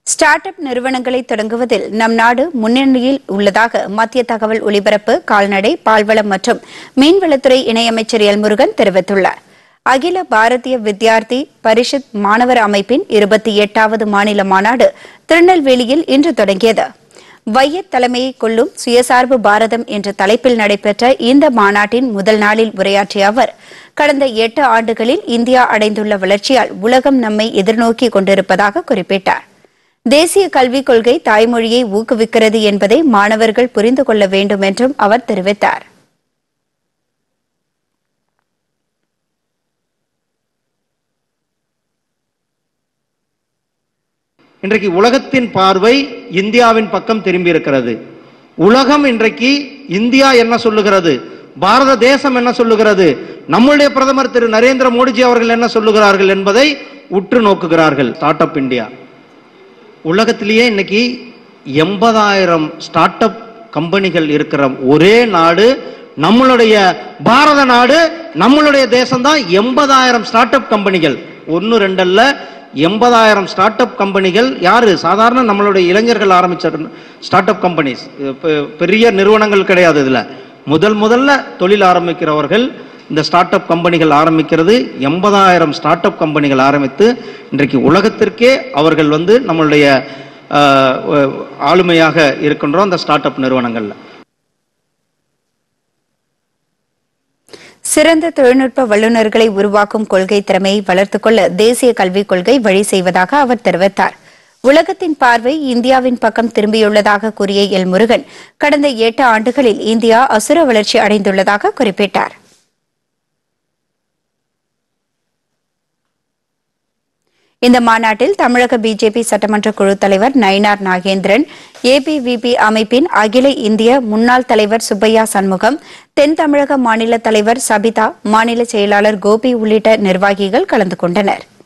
start up நிறுவனங்களை தொடங்குவதில் நம் நாடு முன்னணியில் உள்ளதாக மத்திய தகவல் ஒலிபரப்பு கால்நடை பால்வளம் மற்றும் மீன்வளத்துறை இணையமைச்சர் எல் முருகன் தெரிவித்துள்ளார் அகில பாரதிய வித்யார்த்தி பரிஷத் மாணவர் அமைப்பின் இருபத்தி எட்டாவது மாநில மாநாடு திருநெல்வேலியில் இன்று தொடங்கியது வையத் தலைமையை கொள்ளும் சுயசார்பு பாரதம் என்ற தலைப்பில் நடைபெற்ற இந்த மாநாட்டின் முதல் நாளில் உரையாற்றிய அவர் கடந்த எட்டு ஆண்டுகளில் இந்தியா அடைந்துள்ள வளர்ச்சியால் உலகம் நம்மை எதிர்நோக்கி கொண்டிருப்பதாக குறிப்பிட்டார் தேசிய கல்விக் கொள்கை தாய்மொழியை ஊக்குவிக்கிறது என்பதை மாணவர்கள் புரிந்து கொள்ள வேண்டும் என்றும் அவர் தெரிவித்தார் இன்றைக்கு உலகத்தின் பார்வை இந்தியாவின் பக்கம் திரும்பி இருக்கிறது உலகம் இன்றைக்கு இந்தியா என்ன சொல்லுகிறது பாரத தேசம் என்ன சொல்லுகிறது நம்முடைய பிரதமர் திரு நரேந்திர மோடிஜி அவர்கள் என்ன சொல்லுகிறார்கள் என்பதை உற்று நோக்குகிறார்கள் ஸ்டார்ட் அப் இந்தியா உலகத்திலேயே இன்னைக்கு எண்பதாயிரம் ஸ்டார்ட் அப் கம்பெனிகள் இருக்கிற ஒரே நாடு நம்மளுடைய பாரத நாடு நம்மளுடைய தேசம்தான் எண்பதாயிரம் ஸ்டார்ட் அப் கம்பெனிகள் ஒன்று ரெண்டல்ல எண்பதாயிரம் ஸ்டார்ட் அப் கம்பெனிகள் யாரு சாதாரண நம்மளுடைய இளைஞர்கள் ஆரம்பிச்ச ஸ்டார்ட் அப் கம்பெனிஸ் பெரிய நிறுவனங்கள் கிடையாது இதுல முதல் முதல்ல தொழில் ஆரம்பிக்கிறவர்கள் இந்த ஸ்டார்ட் அப் கம்பெனிகள் ஆரம்பிக்கிறது எண்பதாயிரம் ஸ்டார்ட் அப் கம்பெனிகள் ஆரம்பித்து இன்றைக்கு உலகத்திற்கே அவர்கள் வந்து நம்மளுடைய ஆஹ், ஆளுமையாக இருக்கின்றோம் அந்த ஸ்டார்ட் அப் நிறுவனங்கள்ல சிறந்த தொழில்நுட்ப வல்லுநர்களை உருவாக்கும் கொள்கை திறமையை வளர்த்துக் கொள்ள தேசிய கல்விக் கொள்கை வழி செய்வதாக அவர் தெரிவித்தார் உலகத்தின் பார்வை இந்தியாவின் பக்கம் திரும்பியுள்ளதாக கூறிய எல் முருகன் கடந்த எட்டு ஆண்டுகளில் இந்தியா அசுர வளர்ச்சி அடைந்துள்ளதாக குறிப்பிட்டார் இந்த மாநாட்டில் தமிழக பிஜேபி சட்டமன்ற குழு தலைவர் நயினார் நாகேந்திரன் ஏபிவிபி அமைப்பின் அகில இந்திய முன்னாள் தலைவர் சுப்பையா சண்முகம் தென் தமிழக மாநில தலைவர் சபிதா மாநில செயலாளர் கோபி உள்ளிட்ட நிர்வாகிகள் கலந்து கொண்டனர்